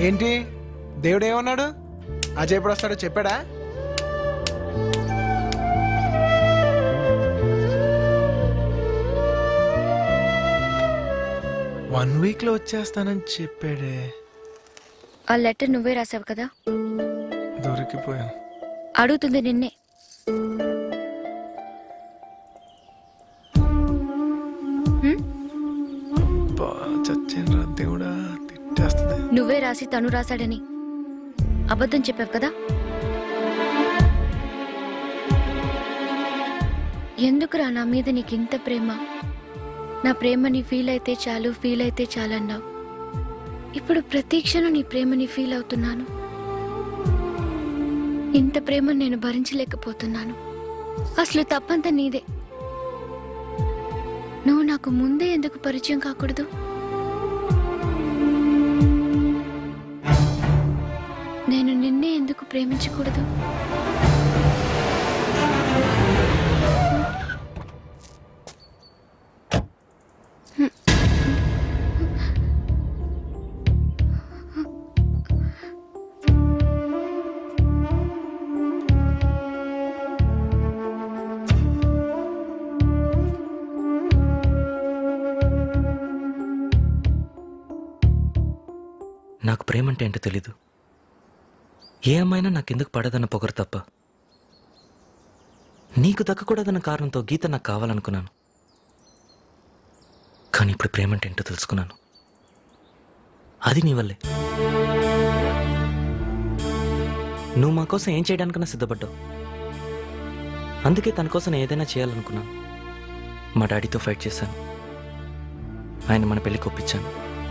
ఏంటి దేవుడు ఏమన్నాడు అజయ్ ఎప్పుడు వస్తాడో చెప్పాడా వన్ వీక్ లో వచ్చేస్తానని చెప్పాడే ఆ లెటర్ నువ్వే రాసావు కదా దొరికిపోయాం అడుగుతుంది నిన్నే హ్మ్? బా చచ్చేనరా దేవుడా తిట్టేస్తుంది నువ్వే రాసి తను రాశాడని అబద్ధం చెప్పావు కదా ఎందుకురా నా మీద నీకు ఇంత ప్రేమ నా ప్రేమని ఫీల్ అయితే చాలు ఫీల్ అయితే చాలన్నావు ఇప్పుడు ప్రతి క్షణం నీ ప్రేమని ఫీల్ అవుతున్నాను ఇంత ప్రేమ నేను భరించలేకపోతున్నాను అసలు తప్పంతా నీదే నువ్వు నాకు ముందే ఎందుకు పరిచయం కాకూడదు నేను నిన్నే ఎందుకు ప్రేమించకూడదు నాకు ప్రేమ అంటే ఏంటో తెలీదు ఏ అమ్మాయినా నాకెందుకు పడదన్న పొగరు తప్ప నీకు దక్కకూడదన్న కారణంతో గీత నాకు కావాలనుకున్నాను కానీ ఇప్పుడు ప్రేమ అంటే ఏంటో తెలుసుకున్నాను అది నీ వల్లే నువ్వు మా కోసం ఏం చేయడానికన్నా సిద్ధపడ్డావు అందుకే తన కోసం నేను ఏదైనా చేయాలనుకున్నాను మా డాడీతో ఫైట్ చేశాను ఆయన మన పెళ్లికి ఒప్పించాను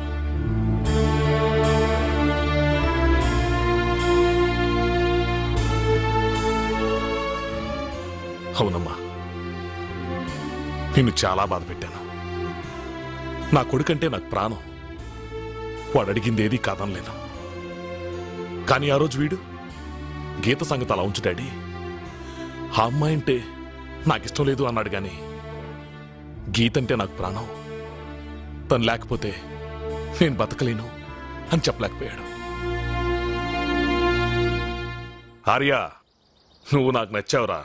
అవునమ్మా నిన్ను చాలా బాధ పెట్టాను నా కొడుకంటే నాకు ప్రాణం వాడు అడిగింది ఏది కాదనలేను కానీ ఆ రోజు వీడు గీత సంగతి అలా ఉంచు డాడీ ఆ అమ్మాయి అంటే నాకు ఇష్టం లేదు అన్నాడు కానీ గీత అంటే నాకు ప్రాణం తను లేకపోతే నేను బతకలేను అని చెప్పలేకపోయాడు ఆర్య నువ్వు నాకు నచ్చావురా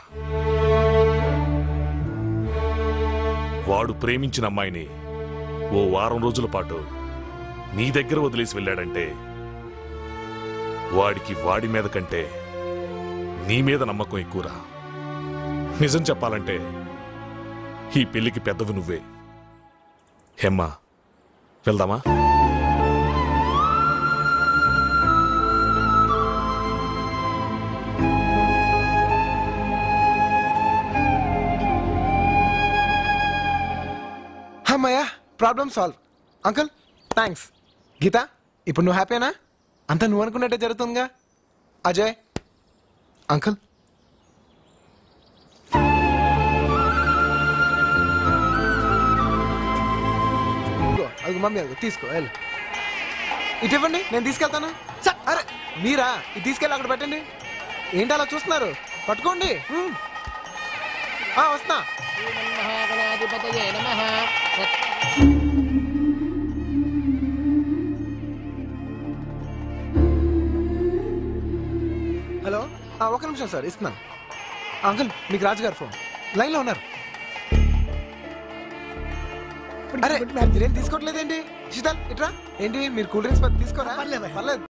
వాడు ప్రేమించిన అమ్మాయిని ఓ వారం రోజుల పాటు నీ దగ్గర వదిలేసి వెళ్ళాడంటే వాడికి వాడి మీద కంటే నీ మీద నమ్మకం ఎక్కువరా నిజం చెప్పాలంటే ఈ పెళ్లికి పెద్దవి నువ్వే హెమ్మా వెళ్దామా అమ్మయ్యా problem solve uncle thanks Geetha ఇప్పుడు నువ్వు హ్యాపీనా అంతా నువ్వు అనుకున్నట్టే జరుగుతుందిగా అజయ్ అంకుల్ ఇదిగో, అదిగో మమ్మీ అదిగో తీసుకో వెళ్ళు ఇటు ఇవ్వండి నేను తీసుకెళ్తాను చ, అరే మీరా ఇది తీసుకెళ్ళి అక్కడ పెట్టండి ఏంటి అలా చూస్తున్నారు పట్టుకోండి హ్మ్. ఆ, వస్తున్నా మహాగణాధిపతయే నమః హలో ఆ, ఒక నిమిషం సార్ ఇస్తున్నాను అంకుల్ మీకు రాజుగారు ఫోన్ లైన్లో ఉన్నారు అరే మీరేం తీసుకోవట్లేదేంటి శీతల్ ఇట్రా ఏంటి మీరు కూల్ డ్రింక్స్ తీసుకోరా పర్లేదు